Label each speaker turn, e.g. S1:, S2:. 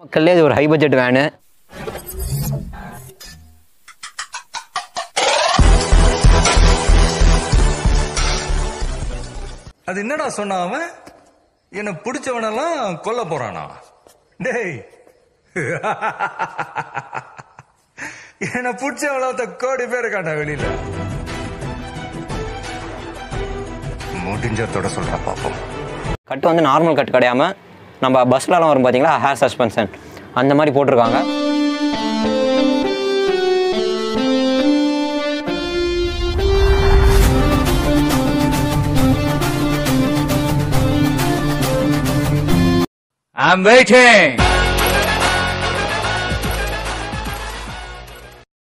S1: மக்கள்லேயே இது ஒரு high budget van
S2: அது என்னடா சொன்ன அவன் என்ன பிடிச்சவனெல்லாம் கொல்ல போறானா டேய் என்ன பிடிச்சவளத்த கோடி பேர் இருக்காண்டா வெளியில முடிஞ்சத்தோட சொல்ற பாப்போம்
S1: கட்டு வந்து நார்மல் கட்டு கிடையாமல் நம்ம பஸ்லலாம் வரும் பார்த்தீங்களா ஹேர் சஸ்பென்ஷன் அந்த மாதிரி போட்டிருக்காங்க
S3: I'm waiting.